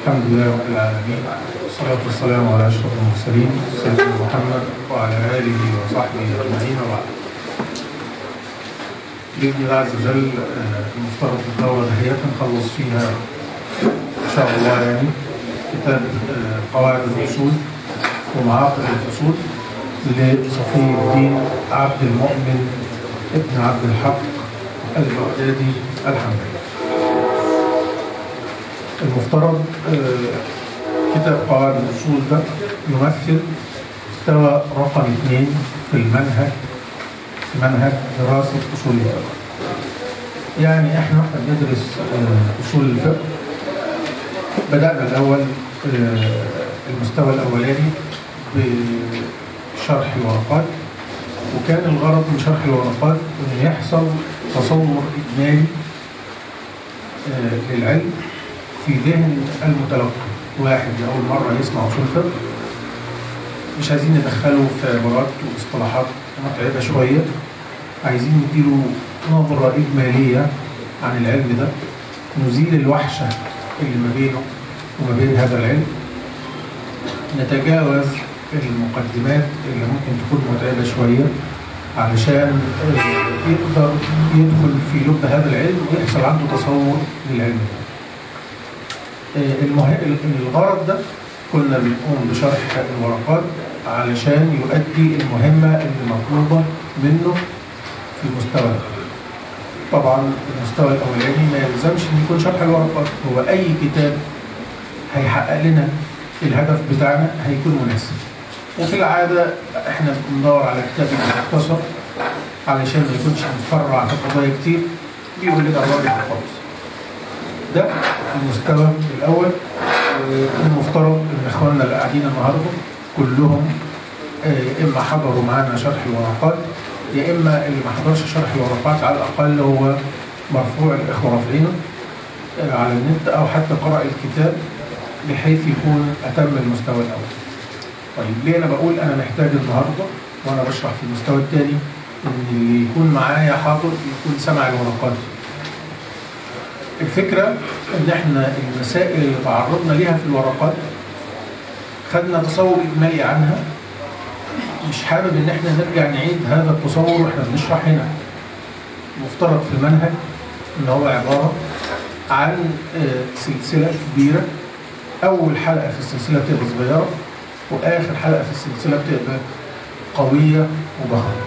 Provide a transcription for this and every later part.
الحمد لله رب العالمين والصلاة والسلام على أشرف المرسلين سيدنا محمد وعلى آله وصحبه أجمعين وبعد بإذن الله عز وجل آه، المفترض الدورة دهيت نخلص فيها إن شاء الله يعني كتاب آه، قواعد الأصول ومعاقد الفصول لصفي الدين عبد المؤمن ابن عبد الحق البغدادي الحنبلي المفترض آه، كتاب قواعد الأصول ده يمثل مستوى رقم اثنين في المنهج في منهج دراسة أصول الفقه يعني احنا احنا بندرس آه، أصول الفقه بدأنا الأول آه، المستوى الأولاني بشرح الورقات وكان الغرض من شرح الورقات أن يحصل تصور إجمالي آه، للعلم في ذهن المتلقي واحد لأول مرة يسمع أصول فقه مش عايزين ندخله في عبارات واصطلاحات متعبة شوية عايزين نديله نظرة إجمالية عن العلم ده نزيل الوحشة اللي ما بينه وما بين هذا العلم نتجاوز المقدمات اللي ممكن تكون متعبة شوية علشان آه، يقدر يدخل في لب هذا العلم ويحصل عنده تصور للعلم ده آه، المه... الغرض ده كنا بنقوم بشرح الورقات علشان يؤدي المهمة اللي مطلوبة منه في المستوى ده. طبعا المستوى الأولاني ما يلزمش إن يكون شرح الورقات هو أي كتاب هيحقق لنا الهدف بتاعنا هيكون مناسب وفي العادة احنا بندور على كتاب مختصر علشان ما يكونش متفرع في قضايا كتير بيقول لنا الراجح خالص ده المستوى الأول المفترض ان اخواننا اللي قاعدين النهارده كلهم آه، اما حضروا معانا شرح الورقات يا اما اللي ما حضرش شرح الورقات على الاقل هو مرفوع الاخوه رافعينه آه، على النت او حتى قرأ الكتاب بحيث يكون اتم المستوى الاول. طيب ليه انا بقول انا محتاج النهارده وانا بشرح في المستوى الثاني ان اللي يكون معايا حاضر يكون سمع الورقات. الفكرة ان احنا المسائل اللي تعرضنا ليها في الورقات خدنا تصور اجمالي عنها مش حابب ان احنا نرجع نعيد هذا التصور واحنا بنشرح هنا مفترض في المنهج ان هو عبارة عن آه، سلسلة كبيرة اول حلقة في السلسلة بتبقى صغيرة واخر حلقة في السلسلة بتبقى قوية وضخمة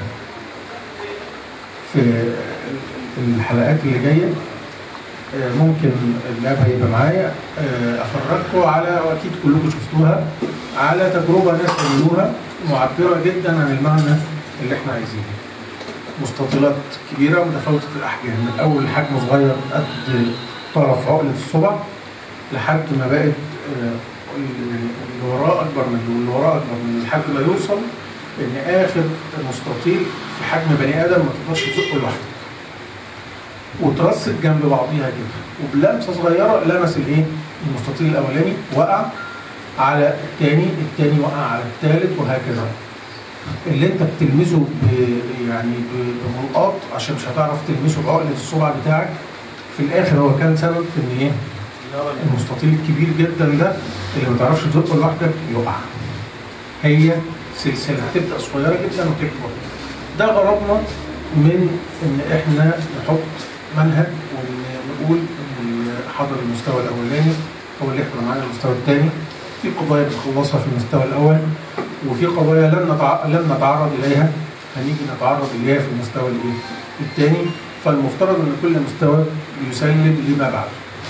في الحلقات اللي جايه آه، ممكن اللاب هيبقى معايا آه، افرجكم على واكيد كلكم شفتوها على تجربه ناس عملوها معبره جدا عن المعنى اللي احنا عايزينه. مستطيلات كبيره متفاوته الاحجام من اول حجم صغير قد طرف عقله الصبع لحد ما بقت آه، اللي وراه اكبر من اللي وراه اكبر من لحد ما يوصل ان اخر مستطيل في حجم بني ادم ما تقدرش تزقه لوحدك. وترصد جنب بعضيها كده وبلمسه صغيره لمس الايه؟ المستطيل الاولاني وقع على الثاني، الثاني وقع على الثالث وهكذا. اللي انت بتلمسه ب يعني ب- بملقاط عشان مش هتعرف تلمسه بعقله الصبع بتاعك في الاخر هو كان سبب في ان ايه؟ المستطيل الكبير جدا ده اللي ما تعرفش تزقه لوحدك يقع. هي سلسله تبدا صغيره جدا وتكبر. ده غرضنا من ان احنا نحط منهج ونقول ان اللي حضر المستوى الاولاني هو اللي يحضر معانا المستوى الثاني في قضايا بنخلصها في المستوى الاول وفي قضايا لن نتع... لن نتعرض اليها هنيجي نتعرض اليها في المستوى الايه؟ الثاني فالمفترض ان كل مستوى يسلم لما بعد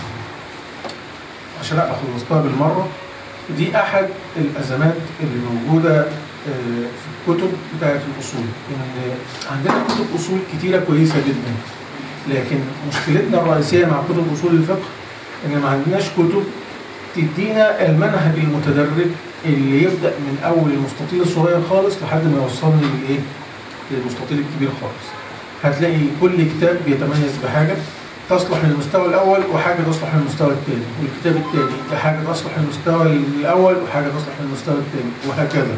عشان ابقى خلصتها بالمره دي احد الازمات اللي موجوده آه، في الكتب بتاعت الاصول ان عندنا كتب اصول كتيره كويسه جدا لكن مشكلتنا الرئيسيه مع كتب اصول الفقه ان ما عندناش كتب تدينا المنهج المتدرج اللي يبدا من اول المستطيل الصغير خالص لحد ما يوصلني للايه؟ للمستطيل الكبير خالص. هتلاقي كل كتاب بيتميز بحاجه تصلح للمستوى الاول وحاجه تصلح للمستوى الثاني، والكتاب الثاني حاجه تصلح للمستوى الاول وحاجه تصلح للمستوى الثاني وهكذا.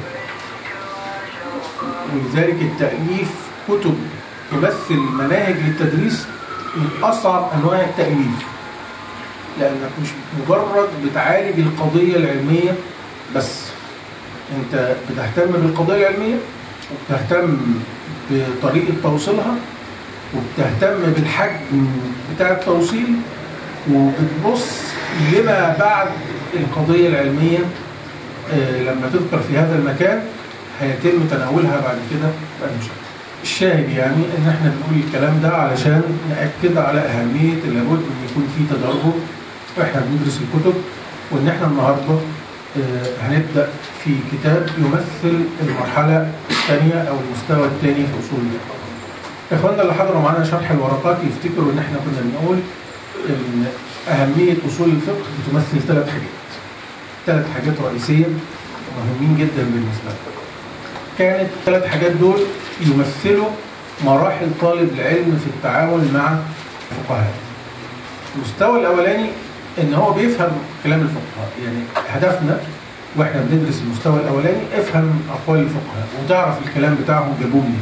ولذلك التأليف كتب تمثل مناهج للتدريس من أصعب أنواع التأليف لانك مش مجرد بتعالج القضيه العلميه بس انت بتهتم بالقضيه العلميه وبتهتم بطريقه توصيلها وبتهتم بالحجم بتاع التوصيل وبتبص لما بعد القضيه العلميه آه، لما تذكر في هذا المكان هيتم تناولها بعد كده بأي شكل. الشاهد يعني ان احنا بنقول الكلام ده علشان ناكد على اهميه لابد ان يكون في تدرج واحنا بندرس الكتب وان احنا النهارده آه، هنبدا في كتاب يمثل المرحله الثانيه او المستوى الثاني في اصول الفقه. اخواننا اللي حضروا معانا شرح الورقات يفتكروا ان احنا كنا بنقول ان اهميه اصول الفقه بتمثل ثلاث حاجات. ثلاث حاجات رئيسيه مهمين جدا بالنسبه لنا. كانت الثلاث حاجات دول يمثلوا مراحل طالب العلم في التعامل مع الفقهاء. المستوى الاولاني ان هو بيفهم كلام الفقهاء، يعني هدفنا واحنا بندرس المستوى الاولاني افهم اقوال الفقهاء وتعرف الكلام بتاعهم جابوه منين.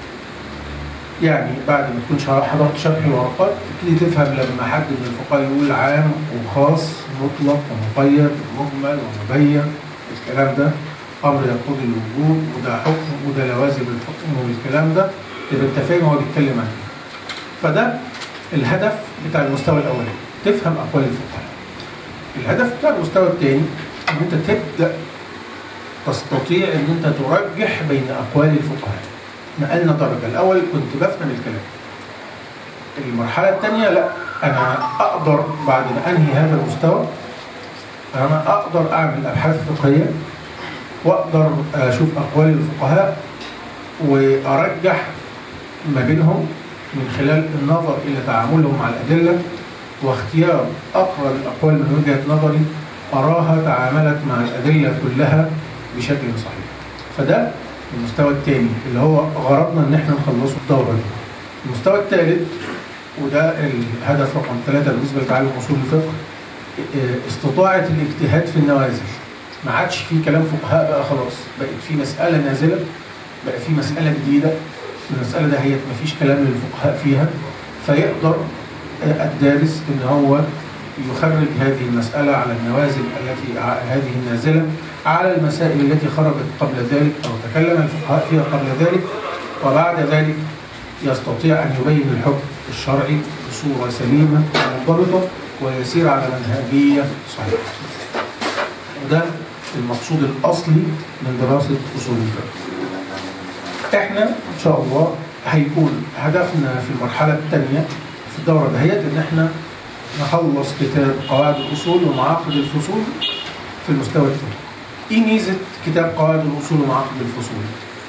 يعني بعد ما تكون شرح- حضرت شرح الورقات تبتدي تفهم لما حد من الفقهاء يقول عام وخاص مطلق ومقيد ومجمل ومبين الكلام ده امر يقتضي الوجوب وده حكم وده لوازم الحكم والكلام ده يبقى انت فاهم هو بيتكلم عن ايه. فده الهدف بتاع المستوى الاولاني تفهم اقوال الفقهاء. الهدف بتاع المستوى الثاني ان انت تبدا تستطيع ان انت ترجح بين اقوال الفقهاء. نقلنا درجه الاول كنت بفهم الكلام. المرحله الثانيه لا انا اقدر بعد ما انهي هذا المستوى انا اقدر اعمل ابحاث فقهيه واقدر اشوف اقوال الفقهاء وارجح ما بينهم من خلال النظر الى تعاملهم مع الادله واختيار اقرب الاقوال من وجهه نظري اراها تعاملت مع الادله كلها بشكل صحيح. فده المستوى الثاني اللي هو غرضنا ان احنا نخلصه الدوره دي. المستوى الثالث وده الهدف رقم ثلاثه بالنسبه لتعلم اصول الفقه استطاعه الاجتهاد في النوازل. ما عادش في كلام فقهاء بقى خلاص بقت في مسألة نازلة بقى في مسألة جديدة المسألة ده هي ما فيش كلام للفقهاء فيها فيقدر الدارس ان هو يخرج هذه المسألة على النوازل التي هذه النازلة على المسائل التي خرجت قبل ذلك أو تكلم الفقهاء فيها قبل ذلك وبعد ذلك يستطيع أن يبين الحكم الشرعي بصورة سليمة ومنضبطة ويسير على منهجية صحيحة وده المقصود الأصلي من دراسة أصول الفقه. إحنا إن شاء الله هيكون هدفنا في المرحلة الثانية في الدورة دهيت إن إحنا نخلص كتاب قواعد الأصول ومعاقد الفصول في المستوى الثاني. إيه ميزة كتاب قواعد الأصول ومعاقد الفصول؟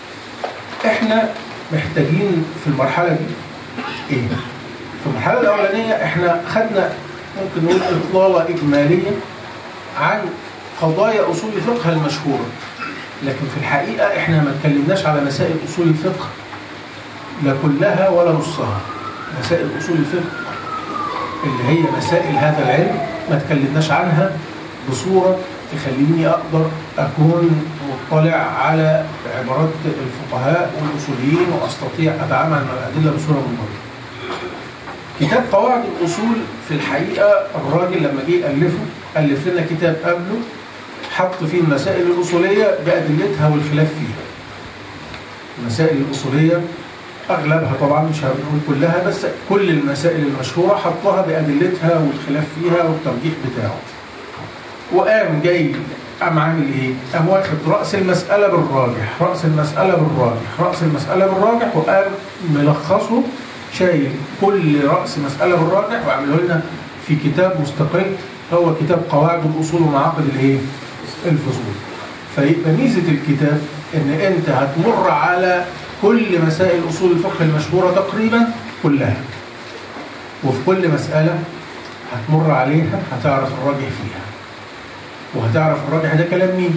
إحنا محتاجين في المرحلة دي إيه؟ في المرحلة الأولانية إحنا خدنا ممكن نقول إطلالة إجمالية عن قضايا اصول الفقه المشهوره لكن في الحقيقه احنا ما اتكلمناش على مسائل اصول الفقه لا كلها ولا نصها مسائل اصول الفقه اللي هي مسائل هذا العلم ما اتكلمناش عنها بصوره تخليني اقدر اكون مطلع على عبارات الفقهاء والاصوليين واستطيع اتعامل مع الادله بصوره منضبطه. كتاب قواعد الاصول في الحقيقه الراجل لما جه الفه الف لنا كتاب قبله حط فيه المسائل الأصولية بأدلتها والخلاف فيها المسائل الأصولية أغلبها طبعا مش هنقول كلها بس كل المسائل المشهورة حطها بأدلتها والخلاف فيها والترجيح بتاعه وقام جاي قام عامل ايه؟ قام واخد رأس المسألة بالراجح، رأس المسألة بالراجح، رأس المسألة بالراجح وقام ملخصه شايل كل رأس مسألة بالراجح وعامله لنا في كتاب مستقل هو كتاب قواعد الأصول ومعاقد الايه؟ الفصول. فيبقى ميزة الكتاب إن أنت هتمر على كل مسائل أصول الفقه المشهورة تقريبا كلها. وفي كل مسألة هتمر عليها هتعرف الراجح فيها. وهتعرف الراجح ده كلام مين؟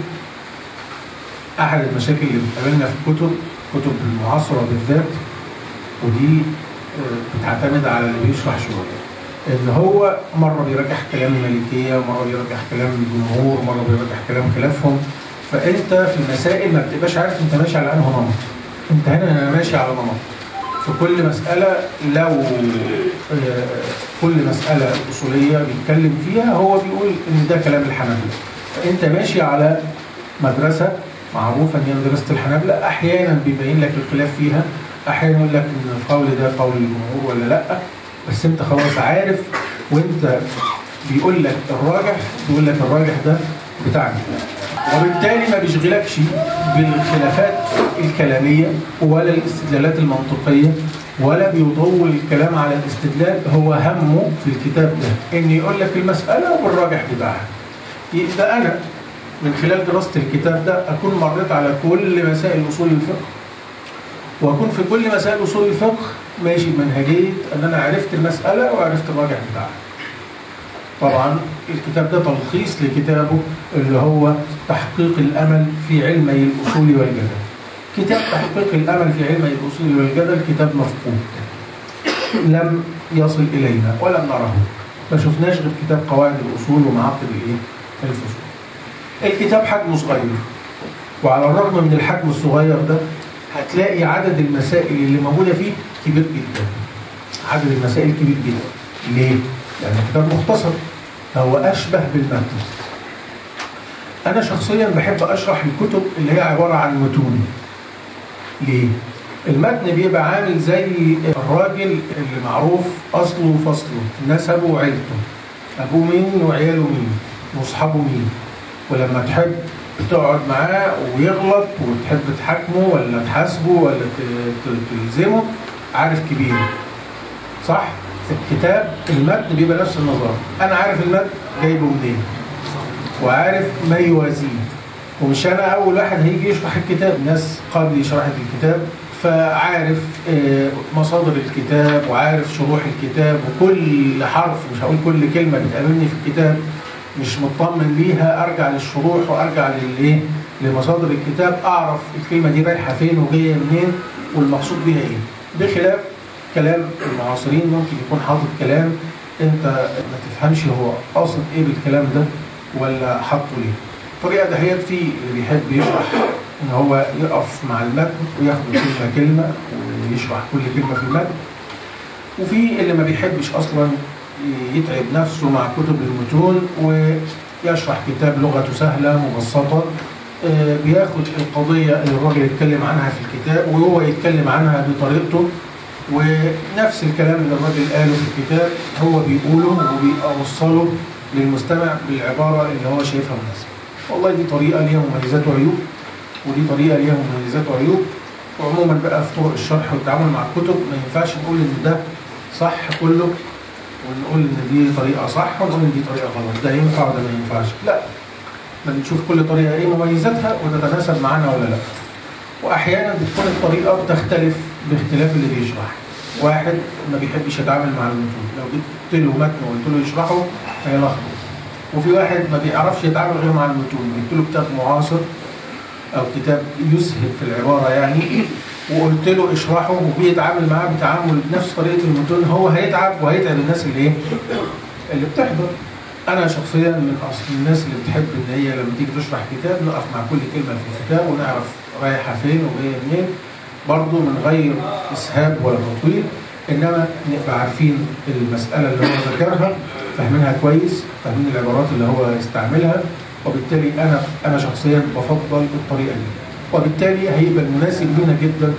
أحد المشاكل اللي بتقابلنا في الكتب كتب المعاصرة بالذات ودي بتعتمد على اللي بيشرح شوية. ان هو مره بيرجح كلام المالكيه ومره بيرجح كلام الجمهور ومره بيرجح كلام خلافهم فانت في المسائل ما بتبقاش عارف انت ماشي على انه نمط انت هنا ماشي على نمط في كل مساله لو كل مسألة أصولية بيتكلم فيها هو بيقول إن ده كلام الحنابلة فأنت ماشي على مدرسة معروفة إن هي مدرسة الحنابلة أحيانا بيبين لك الخلاف فيها أحيانا يقول لك إن القول ده قول الجمهور ولا لأ بس أنت خلاص عارف وأنت بيقول لك الراجح بيقول لك الراجح ده بتاعنا وبالتالي ما بيشغلكش بالخلافات الكلامية ولا الاستدلالات المنطقية ولا بيطول الكلام على الاستدلال هو همه في الكتاب ده ان يقول لك المسألة والراجح بتاعها يبقى انا من خلال دراسة الكتاب ده اكون مريت على كل مسائل اصول الفقه واكون في كل مسائل اصول الفقه ماشي بمنهجية ان انا عرفت المسألة وعرفت الراجح بتاعها طبعا الكتاب ده تلخيص لكتابه اللي هو تحقيق الأمل في علمي الأصول والجدل كتاب تحقيق الأمل في علمي الأصول والجدل كتاب مفقود لم يصل إلينا ولم نره ما شفناش غير كتاب قواعد الأصول ومعاقد الإيه؟ الفصول الكتاب حجمه صغير وعلى الرغم من الحجم الصغير ده هتلاقي عدد المسائل اللي موجودة فيه كبير جدا عدد المسائل كبير جدا ليه؟ لأن الكتاب مختصر فهو أشبه بالمتن أنا شخصيا بحب أشرح الكتب اللي هي عبارة عن متون ليه؟ المتن بيبقى عامل زي الراجل اللي معروف أصله وفصله نسبه وعيلته أبوه مين وعياله مين وأصحابه مين ولما تحب تقعد معاه ويغلط وتحب تحاكمه ولا تحاسبه ولا تلزمه عارف كبير صح؟ في الكتاب المتن بيبقى نفس النظام انا عارف المتن جايبه منين وعارف ما يوازيه ومش انا اول واحد هيجي يشرح الكتاب ناس قبلي شرحت الكتاب فعارف مصادر الكتاب وعارف شروح الكتاب وكل حرف مش هقول كل كلمة بتقابلني في الكتاب مش مطمن ليها ارجع للشروح وارجع للايه لمصادر الكتاب اعرف الكلمة دي رايحة فين وجاية منين والمقصود بيها ايه بخلاف كلام المعاصرين ممكن يكون حاطط كلام انت ما تفهمش هو قاصد ايه بالكلام ده ولا حاطه ليه الطريقه دهيت في اللي بيحب يشرح ان هو يقف مع المتن وياخد كلمه كلمه ويشرح كل كلمه في المتن وفي اللي ما بيحبش اصلا يتعب نفسه مع كتب المتون ويشرح كتاب لغته سهله مبسطه بياخد القضيه اللي الراجل يتكلم عنها في الكتاب وهو يتكلم عنها بطريقته ونفس الكلام اللي الراجل قاله في الكتاب هو بيقوله وبيوصله للمستمع بالعبارة اللي هو شايفها مناسبة والله دي طريقة ليها مميزات وعيوب ودي طريقة ليها مميزات وعيوب وعموما بقى في طرق الشرح والتعامل مع الكتب ما ينفعش نقول ان ده صح كله ونقول ان دي طريقة صح ونقول ان دي طريقة غلط ده ينفع وده ما ينفعش لا بنشوف كل طريقة ايه مميزاتها وتتناسب معانا ولا لا واحيانا بتكون الطريقة بتختلف باختلاف اللي بيشرح واحد ما بيحبش يتعامل مع المتون لو جبت له متن وقلت له يشرحه هيلخبط وفي واحد ما بيعرفش يتعامل غير مع المتون جبت له كتاب معاصر او كتاب يسهل في العباره يعني وقلت له اشرحه وبيتعامل معاه بتعامل بنفس طريقه المتون هو هيتعب وهيتعب الناس اللي ايه اللي بتحضر انا شخصيا من اصل الناس اللي بتحب ان هي لما تيجي تشرح كتاب نقف مع كل كلمه في الكتاب ونعرف رايحه فين وجايه منين برضه من غير اسهاب ولا تطويل انما نبقى عارفين المساله اللي هو ذكرها فاهمينها كويس فاهمين العبارات اللي هو يستعملها وبالتالي انا انا شخصيا بفضل الطريقه دي وبالتالي هيبقى المناسب لنا جدا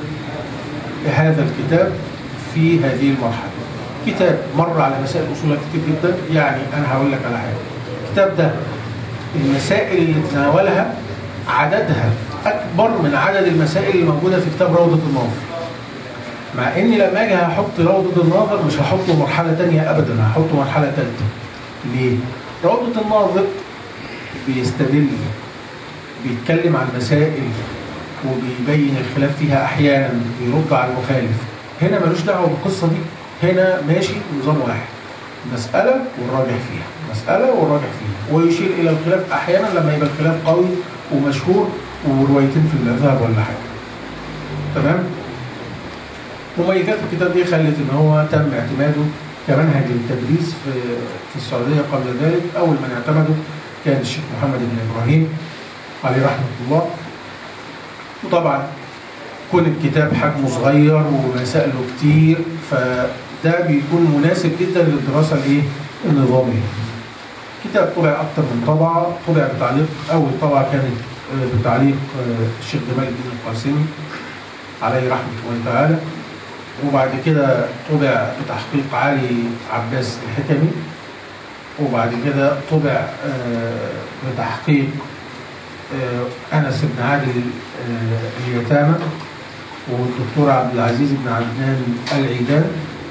هذا الكتاب في هذه المرحله كتاب مر على مسائل اصولها كتير جدا يعني انا هقول لك على حاجه الكتاب ده المسائل اللي تناولها عددها اكبر من عدد المسائل اللي موجوده في كتاب روضه الناظر مع اني لما اجي هحط روضه الناظر مش هحطه مرحله ثانيه ابدا هحطه مرحله ثالثه ليه روضه الناظر بيستدل بيتكلم عن مسائل وبيبين الخلاف فيها احيانا بيرد على المخالف هنا ملوش دعوه بالقصه دي هنا ماشي نظام واحد مساله والراجح فيها مساله والراجح فيها ويشير الى الخلاف احيانا لما يبقى الخلاف قوي ومشهور وروايتين في المذهب ولا حاجه تمام مميزات الكتاب دي خلت ان هو تم اعتماده كمنهج للتدريس في في السعوديه قبل ذلك اول من اعتمده كان الشيخ محمد بن ابراهيم عليه رحمه الله وطبعا كون الكتاب حجمه صغير ومسائله كتير ده بيكون مناسب جدا للدراسه الايه؟ النظاميه. كتاب طبع اكثر من طبعه، طبع بتعليق اول طبعه كانت آه، بتعليق آه، الشيخ جمال الدين القاسمي عليه رحمه الله تعالى وبعد كده طبع بتحقيق علي عباس الحكمي وبعد كده طبع آه، بتحقيق آه، انس بن عادل آه، اليتامى والدكتور عبد العزيز بن عدنان العيدان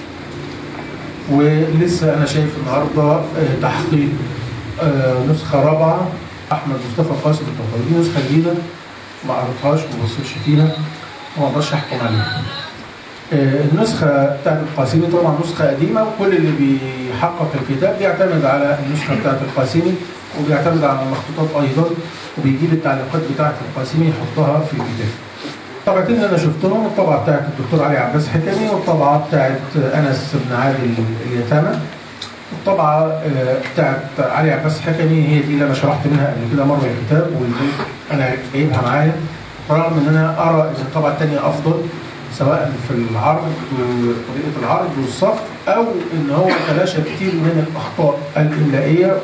ولسه انا شايف النهارده آه، تحقيق آه، نسخه رابعه احمد مصطفى قاسم الطوطاوي دي نسخه جديده ما قريتهاش ما بصيتش فيها وما اقدرش احكم عليها. آه، النسخه بتاعت القاسمي طبعا نسخه قديمه وكل اللي بيحقق الكتاب بيعتمد على النسخه بتاعت القاسمي وبيعتمد على المخطوطات ايضا وبيجيب التعليقات بتاعت القاسمي يحطها في الكتاب. الطبعتين اللي انا شفتهم الطبعه بتاعت الدكتور علي عباس حكمي والطبعه بتاعت انس بن عادل اليتامى الطبعه آه، بتاعت علي عباس حكمي هي دي اللي انا شرحت منها قبل كده مره الكتاب واللي انا جايبها معايا رغم ان انا ارى ان الطبعه الثانيه افضل سواء في العرض وطريقه العرض والصف او ان هو تلاشى كتير من الاخطاء الاملائيه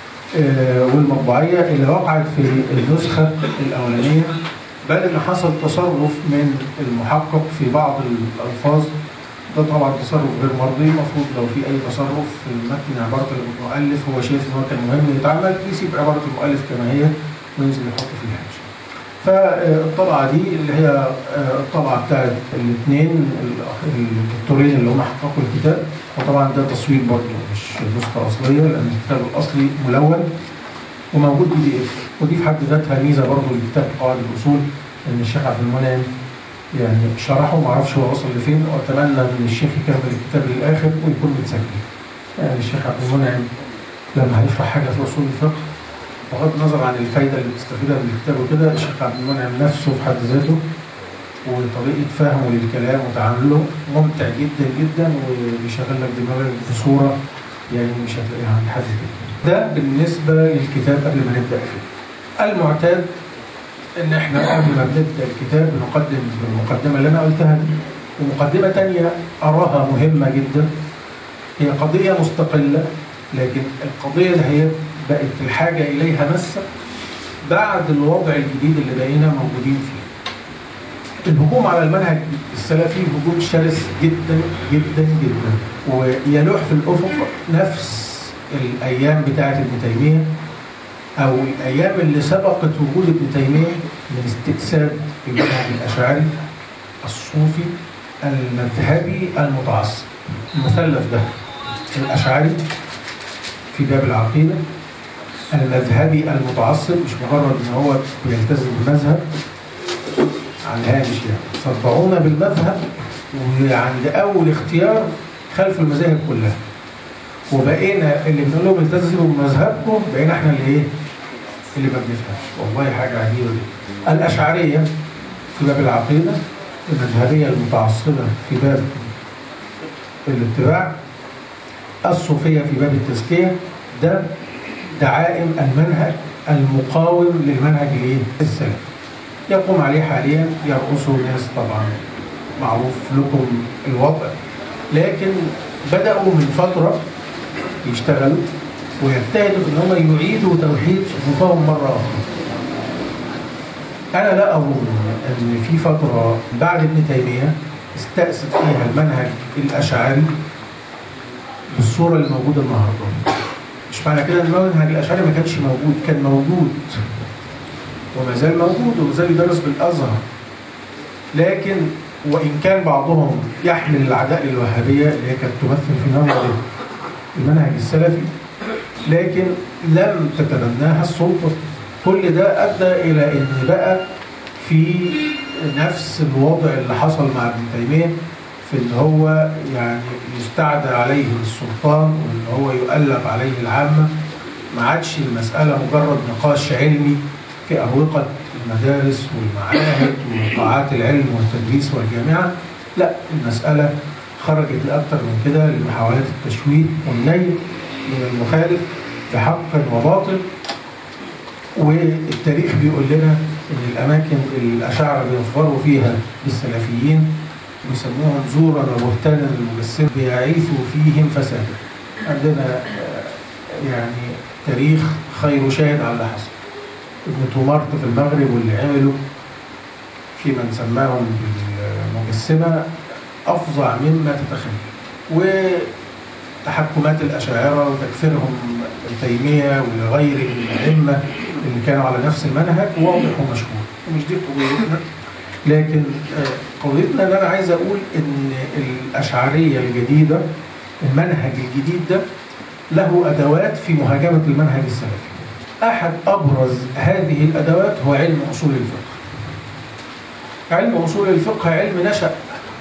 آه، والمطبعيه اللي وقعت في النسخه الاولانيه بل ان حصل تصرف من المحقق في بعض الالفاظ ده طبعا تصرف غير مرضي المفروض لو في اي تصرف في المتن عباره المؤلف هو شايف ان هو كان مهم يتعمل يسيب عباره المؤلف كما هي وينزل يحط فيها حاجه. فالطبعه دي اللي هي آه، الطبعه بتاعت الاثنين الدكتورين اللي هم حققوا الكتاب وطبعا ده تصوير برضه مش نسخه اصليه لان الكتاب الاصلي ملون وموجود بي دي اف ودي في حد ذاتها ميزه برضه لكتاب قواعد الاصول ان الشيخ عبد المنعم يعني شرحه ما اعرفش هو وصل لفين واتمنى ان الشيخ يكمل الكتاب للاخر ويكون متسجل. يعني الشيخ عبد المنعم لما هيشرح حاجه في اصول الفقه بغض النظر عن الفايده اللي بتستفيدها من الكتاب وكده الشيخ عبد المنعم نفسه في حد ذاته وطريقه فهمه للكلام وتعامله ممتع جدا جدا وبيشغل لك دماغك بصوره يعني مش هتلاقيها عند حد تاني. ده بالنسبه للكتاب قبل ما نبدا فيه. المعتاد ان احنا قبل ما بنبدا الكتاب بنقدم المقدمه اللي انا قلتها دي ومقدمه تانية اراها مهمه جدا هي قضيه مستقله لكن القضيه اللي هي بقت الحاجه اليها مسه بعد الوضع الجديد اللي بقينا موجودين فيه. الهجوم على المنهج السلفي هجوم شرس جدا جدا جدا ويلوح في الافق نفس الايام بتاعه ابن تيميه او الايام اللي سبقت وجود ابن تيميه من استجساد المنهج الاشعري الصوفي المذهبي المتعصب المثلث ده الاشعري في باب العقيده المذهبي المتعصب مش مجرد ان هو بيلتزم بالمذهب على الهامش يعني صدعونا بالمذهب وعند اول اختيار خلف المذاهب كلها وبقينا اللي بنقول لهم التزموا بمذهبكم بقينا احنا اللي ايه؟ اللي ما بنفهمش والله حاجه عجيبه جدا الاشعريه في باب العقيده المذهبيه المتعصبه في باب الاتباع الصوفيه في باب التزكيه ده دعائم المنهج المقاوم للمنهج الايه؟ السلفي يقوم عليه حاليا يرقصوا ناس طبعا معروف لكم الوضع لكن بدأوا من فترة يشتغلوا ويجتهدوا في ان هم يعيدوا توحيد صفوفهم مرة أخرى. أنا لا أظن أن في فترة بعد ابن تيمية استأسد فيها المنهج الأشعري بالصورة اللي موجودة النهارده. مش معنى كده ان المنهج الأشعري ما كانش موجود، كان موجود وما زال موجود وما زال يدرس بالازهر لكن وان كان بعضهم يحمل العداء للوهابيه اللي هي كانت تمثل في نظر المنهج السلفي لكن لم تتبناها السلطه كل ده ادى الى ان بقى في نفس الوضع اللي حصل مع ابن تيميه في ان هو يعني يستعدى عليه السلطان وان هو يؤلف عليه العامه ما عادش المساله مجرد نقاش علمي في أروقة المدارس والمعاهد وقاعات العلم والتدريس والجامعة لا المسألة خرجت لأكثر من كده لمحاولات التشويه والنيل من المخالف بحق وباطل والتاريخ بيقول لنا ان الاماكن اللي الاشاعره بيظفروا فيها بالسلفيين بيسموهم زورا وبهتانا المجسم بيعيثوا فيهم فسادا عندنا آه، يعني تاريخ خير شاهد على اللي حصل ابن تومارت في المغرب واللي عملوا في من سماهم بالمجسمة أفظع مما تتخيل وتحكمات الأشاعرة وتكفيرهم تيمية ولغير الأئمة اللي كانوا على نفس المنهج واضح ومشهور ومش دي قضيتنا لكن آه، قضيتنا اللي أنا عايز أقول إن الأشعرية الجديدة المنهج الجديد ده له أدوات في مهاجمة المنهج السلفي أحد أبرز هذه الأدوات هو علم أصول الفقه علم أصول الفقه علم نشأ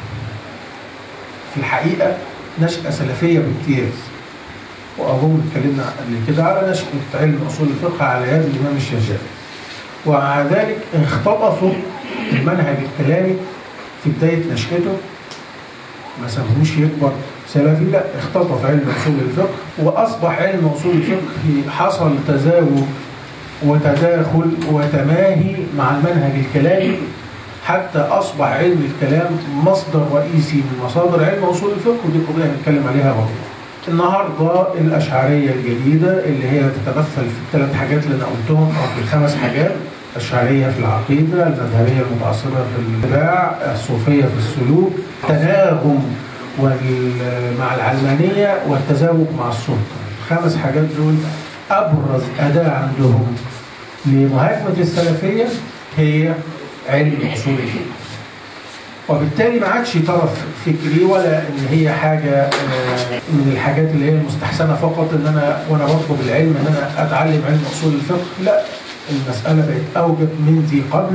في الحقيقة نشأة سلفية بامتياز وأظن اتكلمنا قبل كده على نشأة علم أصول الفقه على يد الإمام الشافعي ومع ذلك اختطفوا المنهج الكلامي في بداية نشأته ما سابوش يكبر سلفي لا اختطف علم أصول الفقه وأصبح علم أصول الفقه حصل تزاوج وتداخل وتماهي مع المنهج الكلامي حتى أصبح علم الكلام مصدر رئيسي من مصادر علم أصول الفقه ودي قضية هنتكلم عليها برضه. النهارده الأشعرية الجديدة اللي هي تتمثل في الثلاث حاجات اللي أنا قلتهم أو في الخمس حاجات الأشعرية في العقيدة، المذهبية المتعصبة في الاتباع، الصوفية في السلوك، تناغم مع العلمانية والتزاوج مع السلطة. الخمس حاجات دول أبرز أداة عندهم لمهاجمة السلفية هي علم اصول الفقه وبالتالي ما عادش طرف فكري ولا ان هي حاجه آه، من الحاجات اللي هي المستحسنه فقط ان انا وانا بطلب العلم ان انا اتعلم علم اصول الفقه لا المساله بقت اوجب من ذي قبل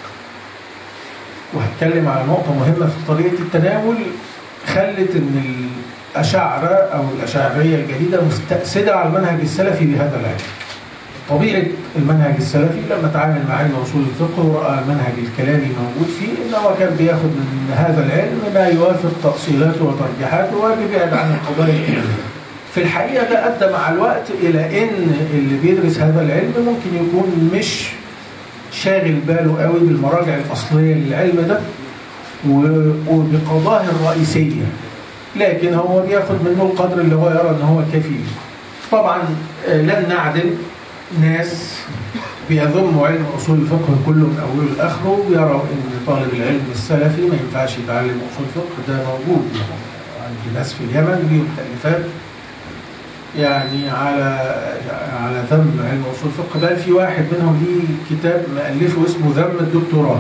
وهتكلم على نقطه مهمه في طريقه التناول خلت ان الاشاعره او الاشاعريه الجديده مستأسده على المنهج السلفي بهذا العلم طبيعة المنهج السلفي لما تعامل مع علم اصول الفقه ورأى المنهج الكلامي موجود فيه إن هو كان بياخد من هذا العلم ما يوافق تأصيلاته وترجيحاته وبيبعد عن القضايا الكلامية. في الحقيقة ده أدى مع الوقت إلى إن اللي بيدرس هذا العلم ممكن يكون مش شاغل باله قوي بالمراجع الأصلية للعلم ده وبقضاه الرئيسية لكن هو بياخد منه القدر اللي هو يرى ان هو كافي طبعا آه، لن نعدل ناس بيضموا علم اصول الفقه كله من اوله لاخره ويروا ان طالب العلم السلفي ما ينفعش يتعلم اصول الفقه ده موجود عندي ناس في اليمن ليهم تاليفات يعني على على ذم علم اصول الفقه بل في واحد منهم ليه كتاب مؤلفه اسمه ذم الدكتوراه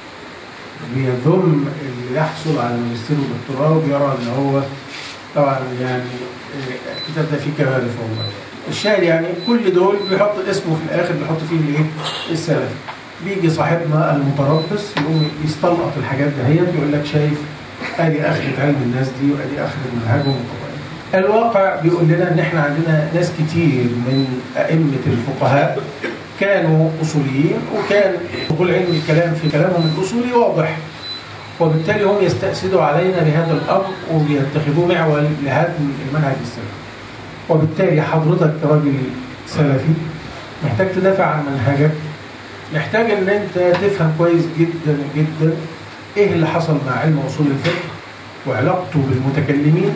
بيذم اللي يحصل على ماجستير ودكتوراه وبيرى ان هو طبعا يعني الكتاب ده فيه كوارث والله الشاهد يعني كل دول بيحط اسمه في الاخر بيحط فيه الايه؟ السلفي. بيجي صاحبنا المتربص يقوم يستلقط الحاجات دهيت يقول لك شايف ادي اخرة علم الناس دي وادي اخرة منهجهم الواقع بيقول لنا ان احنا عندنا ناس كتير من ائمه الفقهاء كانوا اصوليين وكان دخول علم الكلام في كلامهم الاصولي واضح وبالتالي هم يستأسدوا علينا بهذا الامر وبيتخذوه معول لهدم المنهج السلفي وبالتالي حضرتك كراجل سلفي محتاج تدافع عن منهجك محتاج ان انت تفهم كويس جدا جدا ايه اللي حصل مع علم اصول الفقه وعلاقته بالمتكلمين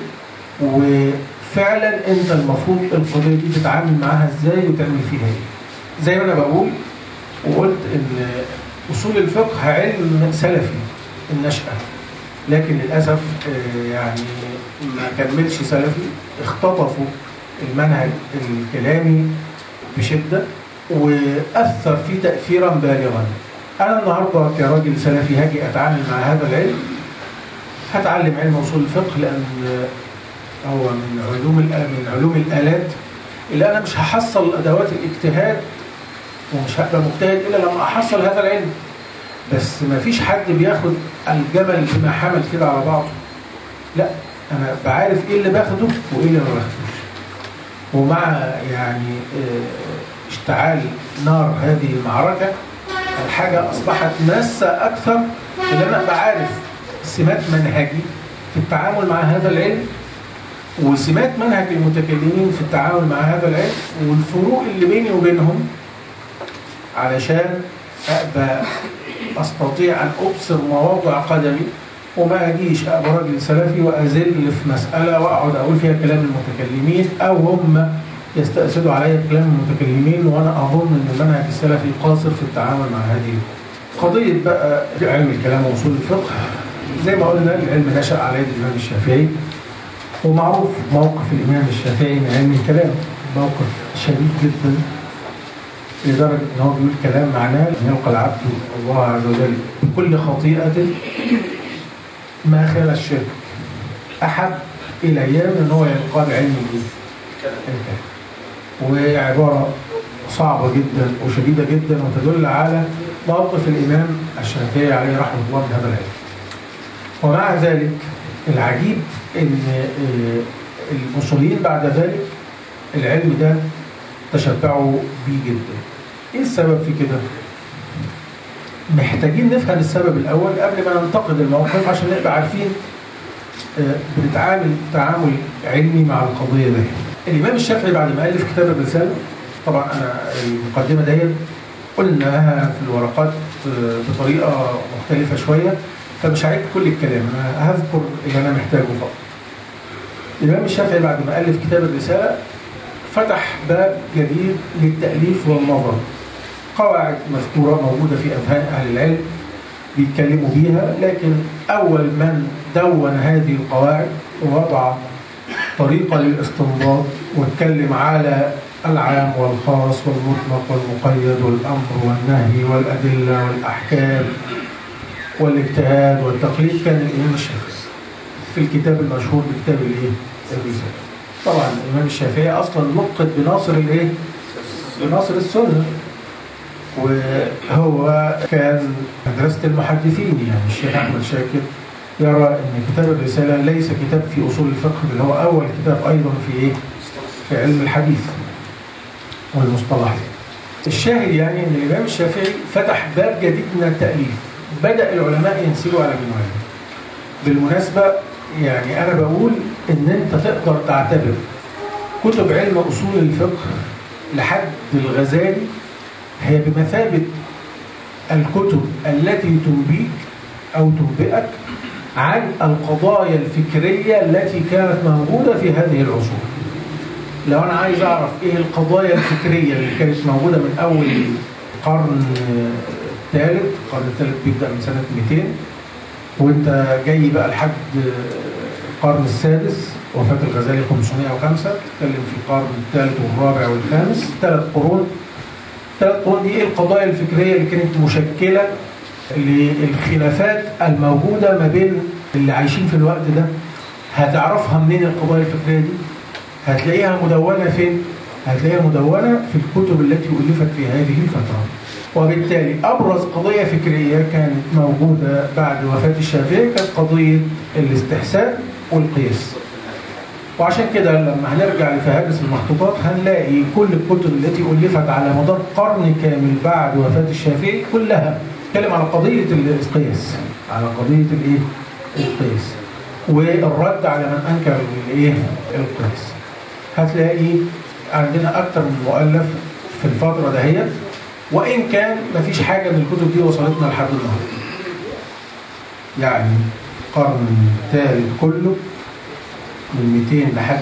وفعلا انت المفروض القضيه دي تتعامل معاها ازاي وتعمل فيها ايه زي ما انا بقول وقلت ان اصول الفقه علم سلفي النشأة لكن للأسف آه، يعني ما كملش سلفي اختطفوا المنهج الكلامي بشدة وأثر فيه تأثيرا بالغا أنا النهاردة كراجل سلفي هاجي أتعامل مع هذا العلم هتعلم علم أصول الفقه لأن هو من علوم من علوم الآلات اللي أنا مش هحصل أدوات الاجتهاد ومش هبقى مجتهد إلا لما أحصل هذا العلم بس ما فيش حد بياخد الجمل بما حمل كده على بعضه لا أنا بعرف إيه اللي باخده وإيه اللي ما باخدوش ومع يعني آه، اشتعال نار هذه المعركة الحاجة أصبحت ماسة أكثر إن أنا بعرف سمات منهجي في التعامل مع هذا العلم وسمات منهج المتكلمين في التعامل مع هذا العلم والفروق اللي بيني وبينهم علشان أبقى أستطيع أن أبصر مواضع قدمي وما اجيش ابقى راجل سلفي وازل في مساله واقعد اقول فيها كلام المتكلمين او هم يستأسدوا علي كلام المتكلمين وانا اظن ان المنهج السلفي قاصر في التعامل مع هذه قضيه بقى علم الكلام واصول الفقه زي ما قلنا العلم نشأ على يد الامام الشافعي ومعروف موقف الامام الشافعي من علم الكلام موقف شديد جدا لدرجه ان هو بيقول كلام معناه ان يلقى العبد الله عز وجل بكل خطيئه ما خال الشرك احب الي من ان هو يلقى بعلم الايه؟ الكلام وعباره صعبه جدا وشديده جدا وتدل على موقف الامام الشافعي عليه رحمه الله من هذا العلم. ومع ذلك العجيب ان المصريين بعد ذلك العلم ده تشبعوا بيه جدا. ايه السبب في كده؟ محتاجين نفهم السبب الاول قبل ما ننتقد الموقف عشان نبقى عارفين بنتعامل تعامل علمي مع القضيه دي. الامام الشافعي بعد ما الف كتاب الرساله طبعا انا المقدمه ديت قلناها في الورقات بطريقه مختلفه شويه فمش هعيد كل الكلام انا هذكر اللي انا محتاجه فقط. الامام الشافعي بعد ما الف كتاب الرساله فتح باب جديد للتاليف والنظر. قواعد مذكوره موجوده في اذهان اهل العلم بيتكلموا بيها لكن اول من دون هذه القواعد ووضع طريقه للاستنباط واتكلم على العام والخاص والمطلق والمقيد والامر والنهي والادله والاحكام والاجتهاد والتقليد كان الامام الشافعي في الكتاب المشهور بكتاب الايه؟ الرساله. طبعا الامام الشافعي اصلا نقد بناصر الايه؟ بناصر السنه وهو كان مدرسه المحدثين يعني الشيخ احمد شاكر يرى ان كتاب الرساله ليس كتاب في اصول الفقه بل هو اول كتاب ايضا في ايه؟ في علم الحديث والمصطلحات. الشاهد يعني ان الامام الشافعي فتح باب جديد من التاليف بدا العلماء ينسلوا على منواله. بالمناسبه يعني انا بقول ان انت تقدر تعتبر كتب علم اصول الفقه لحد الغزالي هي بمثابه الكتب التي تنبيك او تنبئك عن القضايا الفكريه التي كانت موجوده في هذه العصور. لو انا عايز اعرف ايه القضايا الفكريه اللي كانت موجوده من اول القرن الثالث، القرن الثالث بيبدا من سنه 200 وانت جاي بقى لحد القرن السادس وفاة الغزالي 505 تتكلم في القرن الثالث والرابع والخامس ثلاث قرون ثلاث قرون دي ايه القضايا الفكريه اللي كانت مشكله للخلافات الموجوده ما بين اللي عايشين في الوقت ده هتعرفها منين القضايا الفكريه دي؟ هتلاقيها مدونه فين؟ هتلاقيها مدونه في الكتب التي الفت في هذه الفتره. وبالتالي ابرز قضيه فكريه كانت موجوده بعد وفاه الشافعي كانت قضيه الاستحسان والقياس. وعشان كده لما هنرجع لفهارس المخطوطات هنلاقي كل الكتب التي الفت على مدار قرن كامل بعد وفاه الشافعي كلها تتكلم على قضيه القياس على قضيه الايه؟ القياس. والرد على من انكر الايه؟ القياس. هتلاقي عندنا اكثر من مؤلف في الفتره دهيت وان كان مفيش حاجه من الكتب دي وصلتنا لحد النهارده. يعني القرن الثالث كله من 200 لحد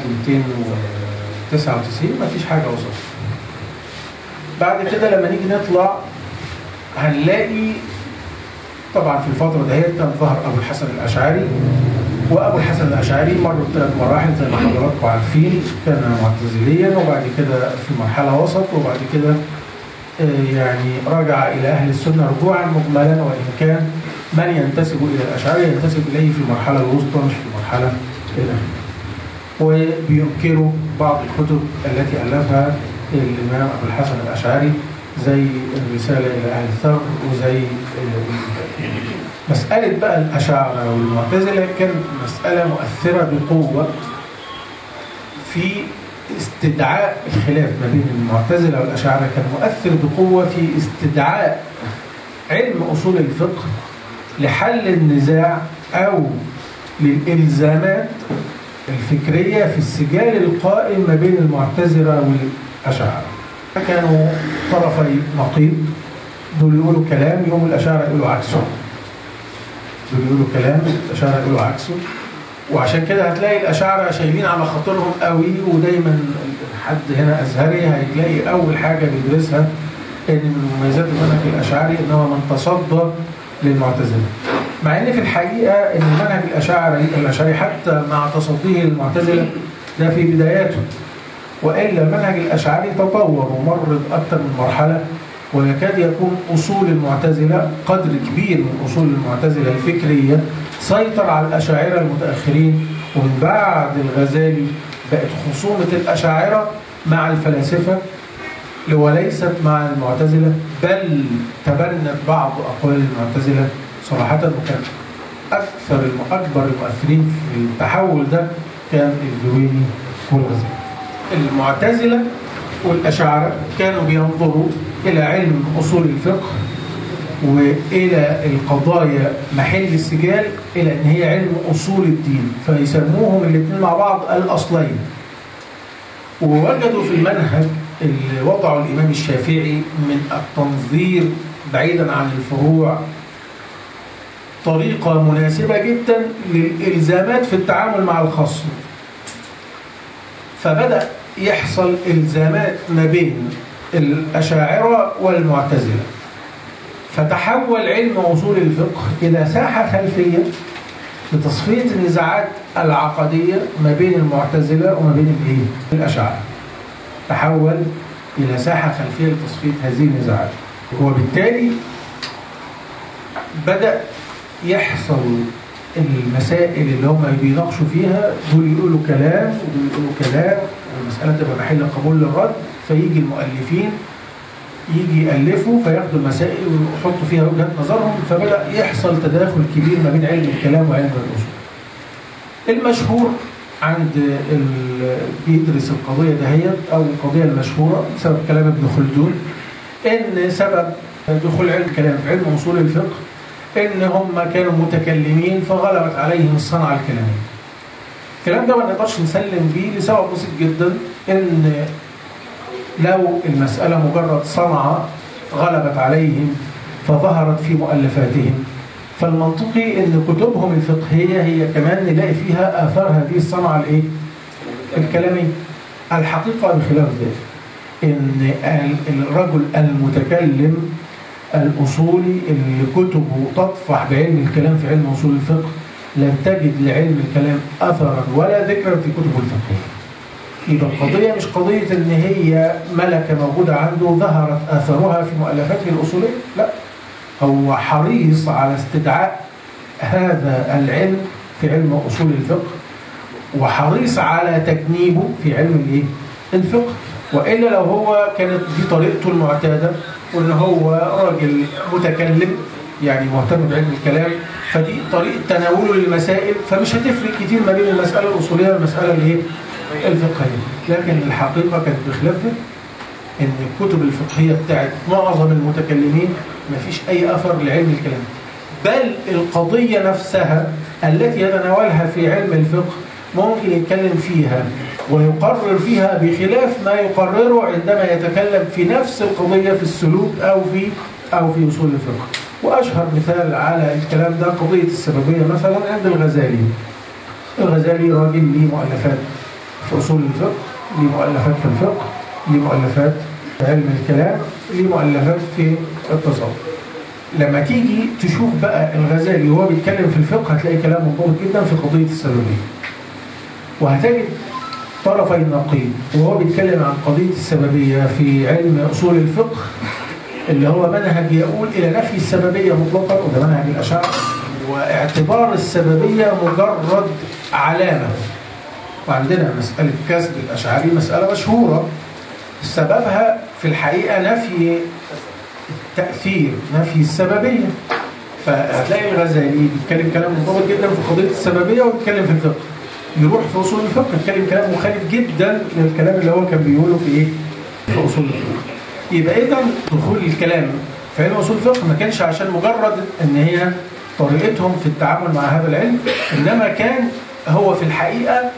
299 مفيش حاجه وصلت. بعد كده لما نيجي نطلع هنلاقي طبعا في الفتره دهيت كان ظهر ابو الحسن الاشعري وابو الحسن الاشعري مر بثلاث مراحل زي ما حضراتكم عارفين كان معتزليا وبعد كده في مرحله وسط وبعد كده يعني رجع الى اهل السنه رجوعا مجملا وان كان من ينتسب الى الاشعري ينتسب اليه في المرحله الوسطى مش في المرحله الاخيره. وبينكروا بعض الكتب التي الفها الامام ابو الحسن الاشعري زي الرساله الى اهل الثغر وزي مسألة بقى الأشاعرة والمعتزلة كانت مسألة مؤثرة بقوة في استدعاء الخلاف ما بين المعتزلة والأشاعرة كان مؤثر بقوة في استدعاء علم أصول الفقه لحل النزاع أو للإلزامات الفكرية في السجال القائم ما بين المعتزلة والأشاعرة كانوا طرفي نقيض دول يقولوا كلام يوم الأشاعرة يقولوا عكسه دول يقولوا كلام الأشاعرة يقولوا عكسه وعشان كده هتلاقي الأشاعرة شايلين على خاطرهم قوي ودايما حد هنا أزهري هيلاقي أول حاجة بيدرسها إن من مميزات المنهج الأشعري إن هو من تصدى للمعتزلة مع إن في الحقيقة إن المنهج الأشعري الأشعري حتى مع تصديه للمعتزلة ده في بداياته وإلا المنهج الأشعري تطور ومر بأكثر من مرحلة ويكاد يكون أصول المعتزلة قدر كبير من أصول المعتزلة الفكرية سيطر على الأشاعرة المتأخرين ومن بعد الغزالي بقت خصومة الأشاعرة مع الفلاسفة وليست مع المعتزلة بل تبنت بعض أقوال المعتزلة صراحة وكان أكثر أكبر المؤثرين في التحول ده كان الجويني والغزالي المعتزلة والأشاعرة كانوا بينظروا إلى علم أصول الفقه وإلى القضايا محل السجال إلى أن هي علم أصول الدين فيسموهم الاثنين مع بعض الأصلين ووجدوا في المنهج اللي وضعه الإمام الشافعي من التنظير بعيدا عن الفروع طريقة مناسبة جدا للإلزامات في التعامل مع الخصم فبدأ يحصل إلزامات ما بين الأشاعرة والمعتزلة فتحول علم أصول الفقه إلى ساحة خلفية لتصفية النزاعات العقدية ما بين المعتزلة وما بين الإيه؟ الأشاعرة تحول إلى ساحة خلفية لتصفية هذه النزاعات وبالتالي بدأ يحصل المسائل اللي هم بيناقشوا فيها دول يقولوا كلام ودول يقولوا كلام والمسألة تبقى محل قبول للرد فيجي المؤلفين يجي يألفوا فياخدوا المسائل ويحطوا فيها وجهات نظرهم فبدأ يحصل تداخل كبير ما بين علم الكلام وعلم الأصول. المشهور عند ال... بيدرس القضية دهيت أو القضية المشهورة بسبب كلام ابن خلدون إن سبب دخول علم الكلام في علم أصول الفقه إن هم كانوا متكلمين فغلبت عليهم الصنعة الكلامية. الكلام ده ما نقدرش نسلم بيه لسبب بسيط جدا إن لو المسألة مجرد صنعة غلبت عليهم فظهرت في مؤلفاتهم فالمنطقي ان كتبهم الفقهية هي كمان نلاقي فيها آثار هذه الصنعة الايه؟ الكلامية الحقيقة بخلاف ذلك ان الرجل المتكلم الأصولي اللي كتبه تطفح بعلم الكلام في علم أصول الفقه لن تجد لعلم الكلام أثرا ولا ذكرا في كتبه الفقهية يبقى القضية مش قضية ان هي ملكة موجودة عنده ظهرت اثرها في مؤلفاته الاصولية لا هو حريص على استدعاء هذا العلم في علم اصول الفقه وحريص على تجنيبه في علم الايه الفقه والا لو هو كانت دي طريقته المعتاده وان هو راجل متكلم يعني مهتم بعلم الكلام فدي طريقه تناوله للمسائل فمش هتفرق كتير ما بين المساله الاصوليه والمساله الايه الفقهية لكن الحقيقة كانت بخلافها ان الكتب الفقهية بتاعت معظم المتكلمين ما فيش اي اثر لعلم الكلام بل القضية نفسها التي يتناولها في علم الفقه ممكن يتكلم فيها ويقرر فيها بخلاف ما يقرره عندما يتكلم في نفس القضية في السلوك أو في أو في أصول الفقه وأشهر مثال على الكلام ده قضية السببية مثلا عند الغزالي الغزالي راجل ليه مؤلفات في أصول الفقه ليه مؤلفات في الفقه ليه مؤلفات في علم الكلام ليه مؤلفات في التصوف لما تيجي تشوف بقى الغزالي وهو بيتكلم في الفقه هتلاقي كلام منضبط جدا في قضية السببية وهتجد طرفي النقيض وهو بيتكلم عن قضية السببية في علم أصول الفقه اللي هو منهج يقول إلى نفي السببية مطلقا وده منهج الأشاعرة واعتبار السببية مجرد علامة وعندنا مسألة كسب الأشعري مسألة مشهورة سببها في الحقيقة نفي التأثير نفي السببية فهتلاقي الغزالي بيتكلم كلام منضبط جدا في قضية السببية وبيتكلم في الفقه يروح في أصول الفقه يتكلم كلام مخالف جدا للكلام اللي هو كان بيقوله في إيه؟ في أصول الفقه يبقى إذا دخول الكلام في علم أصول الفقه ما كانش عشان مجرد إن هي طريقتهم في التعامل مع هذا العلم إنما كان هو في الحقيقة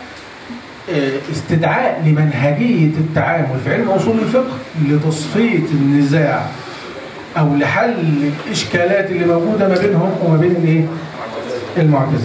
استدعاء لمنهجية التعامل في علم أصول الفقه لتصفية النزاع أو لحل الإشكالات اللي موجودة ما بينهم وما بين الإيه؟ المعتزلة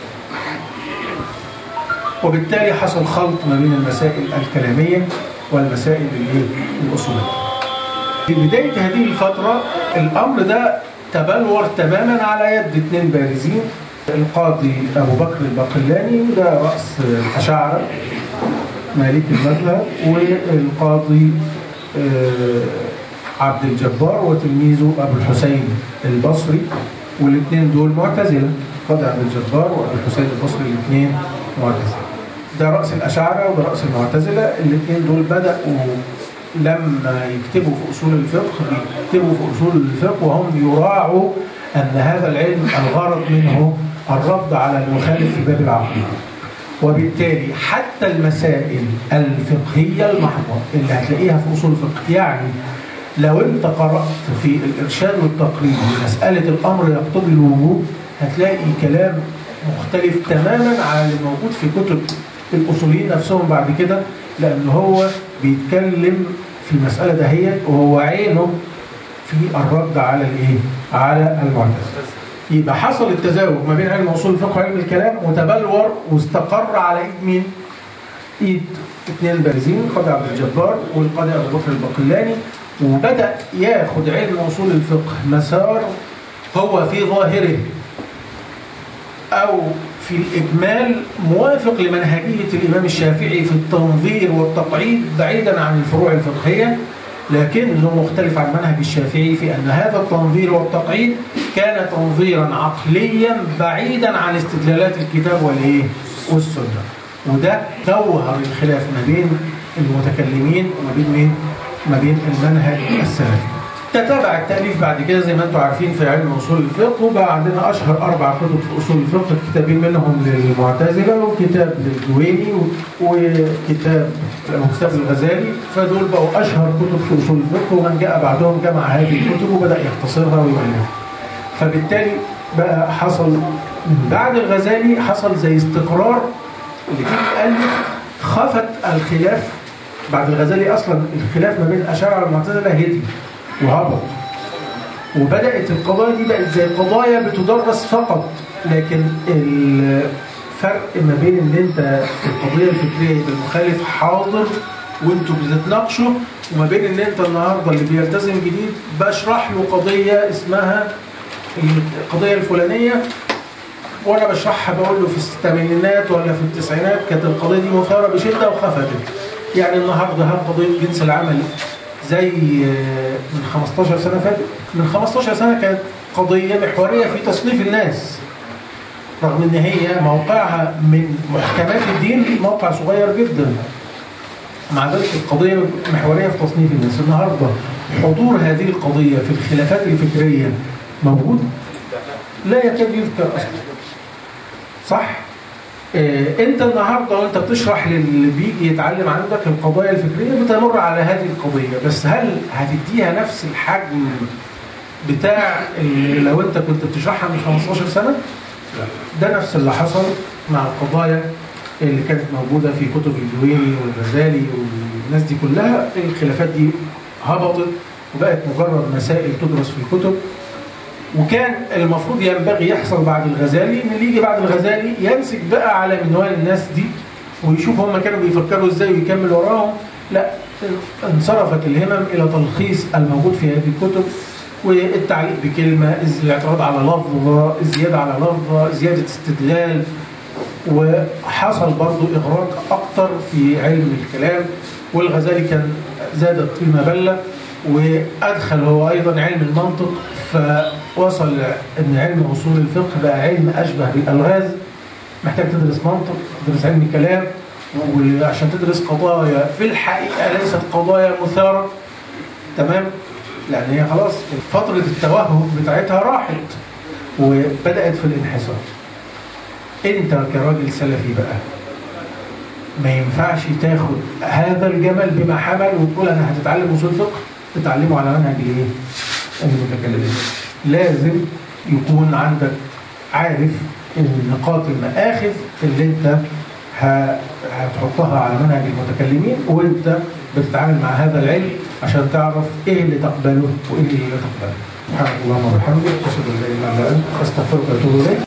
وبالتالي حصل خلط ما بين المسائل الكلامية والمسائل الايه؟ الأصولية في بداية هذه الفترة الأمر ده تبلور تماما على يد اثنين بارزين القاضي أبو بكر الباقلاني وده رأس الأشاعرة مالك المذهب والقاضي آه، عبد الجبار وتلميذه أبو الحسين البصري والاثنين دول معتزلة قاضي عبد الجبار وأبو الحسين البصري الاثنين معتزلة ده رأس الأشاعرة وده رأس المعتزلة الاثنين دول بدأوا لما يكتبوا في أصول الفقه بيكتبوا في أصول الفقه وهم يراعوا أن هذا العلم الغرض منه الرد على المخالف في باب العقيدة وبالتالي حتى المسائل الفقهية المحضة اللي هتلاقيها في أصول الفقه يعني لو انت قرأت في الإرشاد والتقريب مسألة الأمر يقتضي الوجوب هتلاقي كلام مختلف تماما عن اللي موجود في كتب الأصوليين نفسهم بعد كده لأن هو بيتكلم في المسألة دهيت وهو عينه في الرد على الايه؟ على المعتزلة. يبقى حصل التزاوج ما بين علم اصول الفقه وعلم الكلام وتبلور واستقر على ايد مين؟ ايد اثنين بارزين القاضي عبد الجبار والقاضي ابو بكر الباقلاني وبدا ياخد علم اصول الفقه مسار هو في ظاهره او في الإجمال موافق لمنهجية الإمام الشافعي في التنظير والتقعيد بعيدا عن الفروع الفقهية لكنه مختلف عن منهج الشافعي في أن هذا التنظير والتقعيد كان تنظيرا عقليا بعيدا عن استدلالات الكتاب والإيه؟ والسنة وده جوهر الخلاف ما بين المتكلمين وما بين مين؟ ما بين المنهج السلفي تتابع التأليف بعد كده زي ما انتم عارفين في علم اصول الفقه وبقى عندنا اشهر اربع كتب في اصول الفقه كتابين منهم للمعتزله وكتاب للجويني وكتاب كتاب الغزالي فدول بقوا اشهر كتب في اصول الفقه ومن جاء بعدهم جمع هذه الكتب وبدا يختصرها ويؤلفها فبالتالي بقى حصل بعد الغزالي حصل زي استقرار اللي فيه الف خفت الخلاف بعد الغزالي اصلا الخلاف ما بين الاشاعره والمعتزله هدي وهبط وبدأت القضايا دي بقت زي قضايا بتدرس فقط لكن الفرق ما بين ان انت القضية الفكرية يبقى المخالف حاضر وانتوا بتتناقشوا وما بين ان انت النهارده اللي بيلتزم جديد بشرح له قضية اسمها القضية الفلانية وانا بشرحها بقول له في الثمانينات ولا في التسعينات كانت القضية دي مثارة بشدة وخفتت يعني النهارده هل قضية جنس العمل زي من 15 سنة فاتت من 15 سنة كانت قضية محورية في تصنيف الناس رغم ان هي موقعها من محكمات الدين موقع صغير جدا مع ذلك القضية محورية في تصنيف الناس النهاردة حضور هذه القضية في الخلافات الفكرية موجود لا يكاد يذكر أصلا صح؟ انت النهارده وانت بتشرح للي بيجي يتعلم عندك القضايا الفكريه بتمر على هذه القضيه بس هل هتديها نفس الحجم بتاع اللي لو انت كنت بتشرحها من 15 سنه؟ لا ده نفس اللي حصل مع القضايا اللي كانت موجوده في كتب الجويني والغزالي والناس دي كلها الخلافات دي هبطت وبقت مجرد مسائل تدرس في الكتب وكان المفروض ينبغي يحصل بعد الغزالي ان اللي يجي بعد الغزالي يمسك بقى على منوال الناس دي ويشوف هم كانوا بيفكروا ازاي ويكمل وراهم لا انصرفت الهمم الى تلخيص الموجود في هذه الكتب والتعليق بكلمه الاعتراض على لفظه الزياده على لفظه زياده استدلال وحصل برضو اغراق اكتر في علم الكلام والغزالي كان زاد الطين بله وادخل هو ايضا علم المنطق فوصل ان علم اصول الفقه بقى علم اشبه بالالغاز محتاج تدرس منطق تدرس علم كلام وعشان تدرس قضايا في الحقيقه ليست قضايا مثاره تمام لان هي خلاص فتره التوهج بتاعتها راحت وبدات في الانحسار انت كراجل سلفي بقى ما ينفعش تاخد هذا الجمل بما حمل وتقول انا هتتعلم اصول فقه تتعلمه على منهج الايه؟ المتكلمين لازم يكون عندك عارف النقاط المآخذ اللي انت هتحطها على منهج المتكلمين وانت بتتعامل مع هذا العلم عشان تعرف ايه اللي تقبله وايه اللي لا تقبله. سبحانك اللهم وبحمدك اشهد ان لا اله الا انت استغفرك واتوب اليك